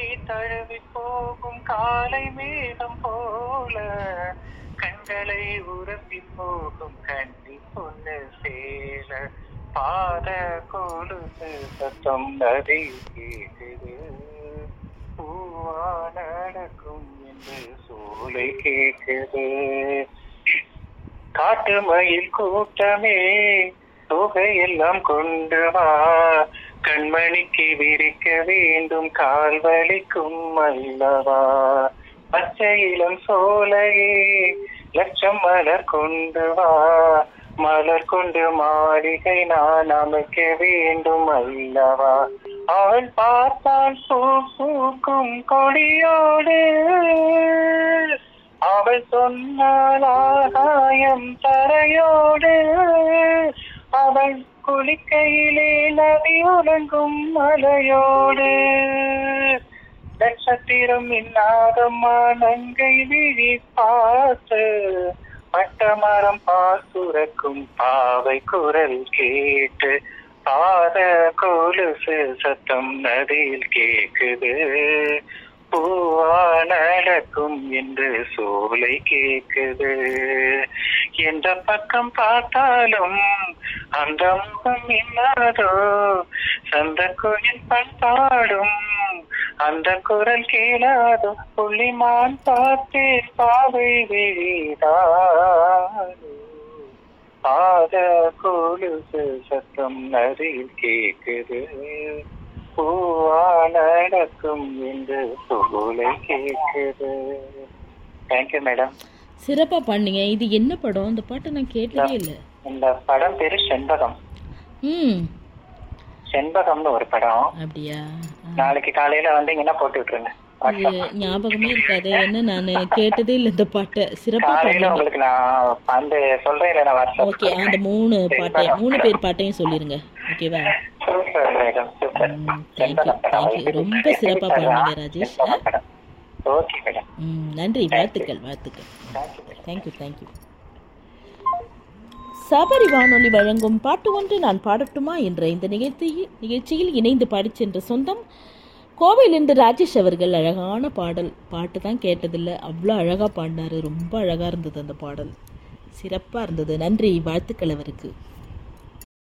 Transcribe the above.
தழுவி போகும் காலை மேகம் போல கண்களை உரப்பி போகும் கண்ணி பொண்ணு சேல பாத கொலுசு சத்தம் நதி கேக்குது பூவா நடக்கும் என்று சூளை கேக்குது காட்டு மயில் கூட்டமே தொகையெல்லாம் கொண்டு வா கண்மணிக்கு விரிக்க வேண்டும் கால் வலிக்கும் அல்லவா பச்சை இளம் சோலையே லட்சம் மலர் கொண்டு வா மலர் கொண்டு மாளிகை நான் அமைக்க வேண்டும் அல்லவா அவள் பார்த்தால் பூ பூக்கும் கொடியோடு அவள் சொன்னால் ஆகாயம் தரையோடு அவள் குளிக்கையிலே நதி உறங்கும் மலையோடு நட்சத்திரம் இன்னாதம்மா நங்கை விழி பார்த்து பட்டமரம் பாசுரக்கும் பாவை குரல் கேட்டு பாத கொலுசு சத்தம் நதியில் கேக்குது பூவா நடக்கும் என்று சோலை கேக்குது எந்த பக்கம் பார்த்தாலும் அந்த முகம் இல்லாதோ சந்த கோயில் பண்பாடும் அந்த குரல் கேளாதோ புள்ளிமான் பார்த்தேன் பாவை விழிதானோ பாத கொலுசு சத்தம் நதியில் கேக்குது பூவா நடக்கும் என்று சோலை கேக்குது தேங்க்யூ மேடம் சிறப்பா பண்ணீங்க இது என்ன படம் இந்த பாட்டை நான் கேட்டதே இல்லை இந்த படம் பேரு செண்பகம் ம் செண்பகம்னு ஒரு படம் அப்படியா ஆ. நாளைக்கு காலையில வந்தீங்கன்னா போட்டு விட்டுருங்க இது ஞாபகமே இருக்காது என்ன நான் கேட்டதே இல்லை இந்த பாட்டை சிறப்பா காலையில பண்ணீங்க உங்களுக்கு நான் அந்த சொல்றேன் நான் வாட்ஸ்அப் ஓகே அந்த மூணு பாட்டையும் மூணு பேர் பாட்டையும் சொல்லிருங்க ஓகேவா சூப்பர் மேடம் சூப்பர் ம் தேங்க்யூ தேங்க்யூ ரொம்ப சிறப்பா பண்ணீங்க ராஜேஷ் ஆ? ஓகே மேடம் ம் நன்றி வாழ்த்துக்கள் வாழ்த்துக்கள் தேங்க்யூ தேங்க்யூ சபரி வானொலி வழங்கும் பாட்டு ஒன்று நான் பாடட்டுமா என்ற இந்த நிகழ்ச்சியில் நிகழ்ச்சியில் இணைந்து பாடிச் சென்ற சொந்தம் கோவையிலிருந்து ராஜேஷ் அவர்கள் அழகான பாடல் பாட்டு தான் கேட்டதில்லை அவ்வளோ அழகாக பாடினாரு ரொம்ப அழகாக இருந்தது அந்த பாடல் சிறப்பாக இருந்தது நன்றி வாழ்த்துக்கள் அவருக்கு